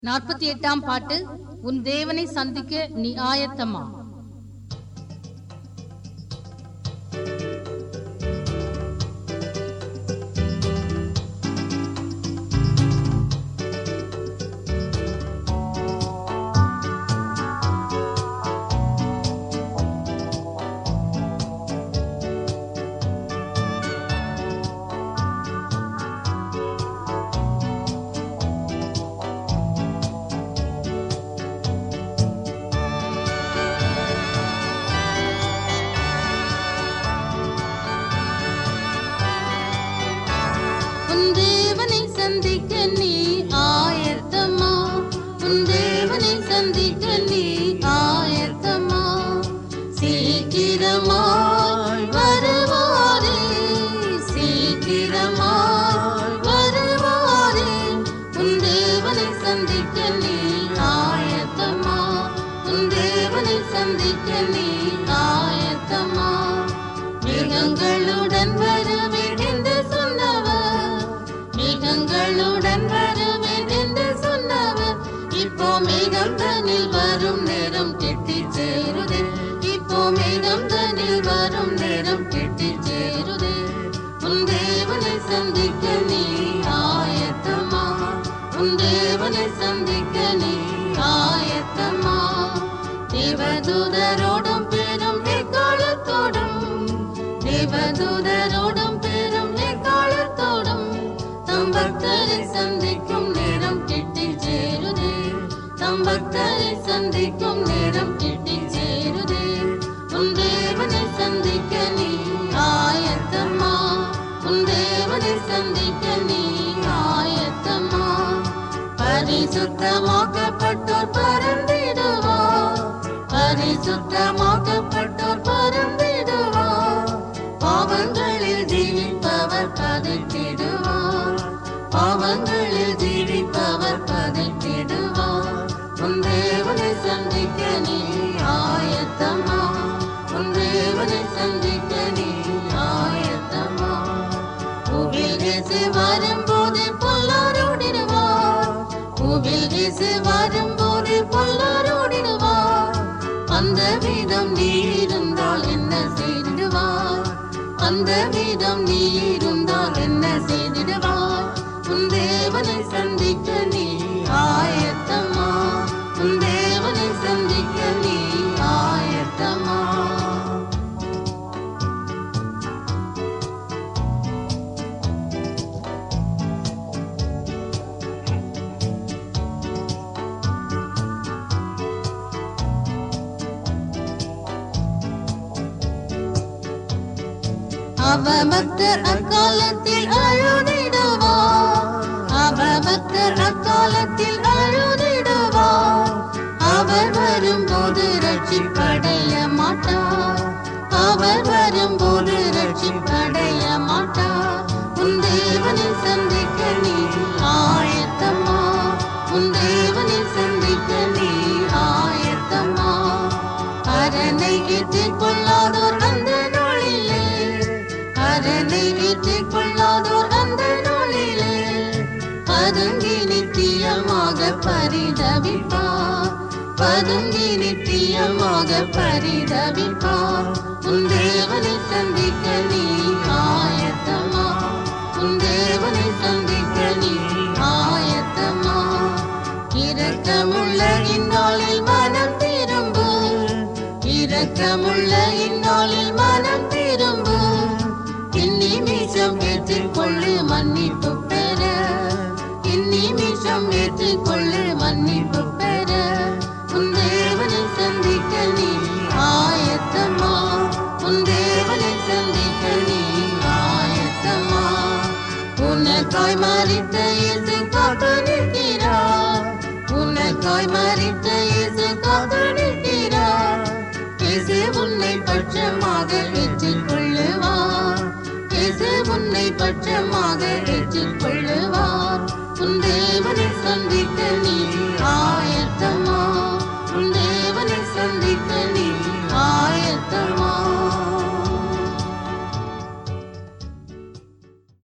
நாற்பத்தி எட்டாம் பாட்டு உன் தேவனை சந்திக்க நீ ஆயத்தமா உன் தேவனை சந்திக்க நீ ஆயத்தமா உன் தேவனை சந்திக்க நீ ஆயத்தமா சீக்கிரமாய் வருவாரே சீக்கிரமாய் வருவாரே உன் தேவனை சந்திக்க நீ ஆயத்தமா உன் தேவனை சந்திக்க நீ ஆயத்தமா மேகங்களுடன் வருவேன் என்று சொன்னவர் மேகங்களுடன் வருவேன் என்று சொன்னவர் இப்போ மேகம் தனில் வரும் நேரம் கெட்டி சேருதே இப்போ மேகம் தனில் வரும் நேரம் கெட்டி சேருதே உன் தேவனை சந்திக்க நீ ஆயத்தமா உன் தேவனை சந்திக்க நீ ஆயத்தமா தேவதூதரோடும் பெரும் எக்காலத்தோடும் தேவதூதரோடும் பெரும் எக்காலத்தோடும் தம் பக்தரை சந்திக்கும் நேரம் கிட்டி சேருதே தம் பக்தரை சந்திக்கும் நேரம் கிட்டி சேருதே உன் தேவனை சந்திக்க நீ ஆயத்தமா உன் தேவனை சந்திக்க நீ ஆயத்தமா பரிசுத்தமாக்கப்பட்டோர் பறந்திடுவார் பரிசுத்தமாக்கப்பட்டோர் பறந்திடுவார் பாவங்களில் ஜீவிப்பவர் பதைத்திடுவார் பாவங்களில் ஜீவிப்பவர் பதைத்திடுவார் உன் தேவனை சந்திக்க நீ ஆயத்தமா உன் தேவனை சந்திக்க நீ ஆயத்தமா பூவில் இயேசு வரும்போது பொல்லாரோடிடுவார் பூவில் இயேசு வரும்போது பொல்லாரோடிடுவார் அந்த வீதம் நீ இருந்தால் என்ன செய்திடுவார் அந்த வீதம் நீ இருந்தால் என்ன செய்திடுவார் உன் தேவனை சந்திக்க நீ ஆயத்தமா உன் தேவனை சந்திக்க நீ ஆயத்தமா அவ பக்தர் அக்காலத்தில் அழுதிடுவார் அவ பக்தர் அக்காலத்தில் அழுதிடுவார் அவர் வரும்போது ரட்சிப்படைய மாட்டார் அவர் வரும்போது ரட்சிப்படைய மாட்டார் உன் தேவனை சந்திக்க நீ ஆயத்தமா உன் தேவனை சந்திக்க நீ ஆயத்தமா அரனை ஏற்றிக் கொள்ளாதோர் அந்த நாளிலே அரனை ஏற்றிக் கொள்ளாதோர் அந்த நாளிலே பதுங்கி நித்தியமாக பரிதவிப்பார் பதுங்கி நித்தியமாக பரிதவிப்பார் உன் தேவனை சந்திக்க நீ ஆயத்தமா உன் தேவனை சந்திக்க நீ ஆயத்தமா இரக்கமுள்ள இந்நாளில் மனம் திரும்பு இரக்கமுள்ள இந்நாளில் மனம் திரும்பு இந்நிமிஷம் ஏற்றுக்கொள்ளு மன்னிப்பு பெற இந்நிமிஷம் ஏற்றுக்கொள்ளு மன்னிப்பு பெற உன் தேவனை சந்திக்க நீ ஆயத்தமா உன் தேவனை சந்திக்க நீ ஆயத்தமா உனக்காய் மறித்த இயேசு காத்து நிற்கிறார் உனக்காய் மறித்த இயேசு காத்து நிற்கிறார் இயேசு உன்னை பட்சமாக ஏற்றுக் கொள்ளுவார் இயேசு உன்னை பட்சமாக ஏற்றுக்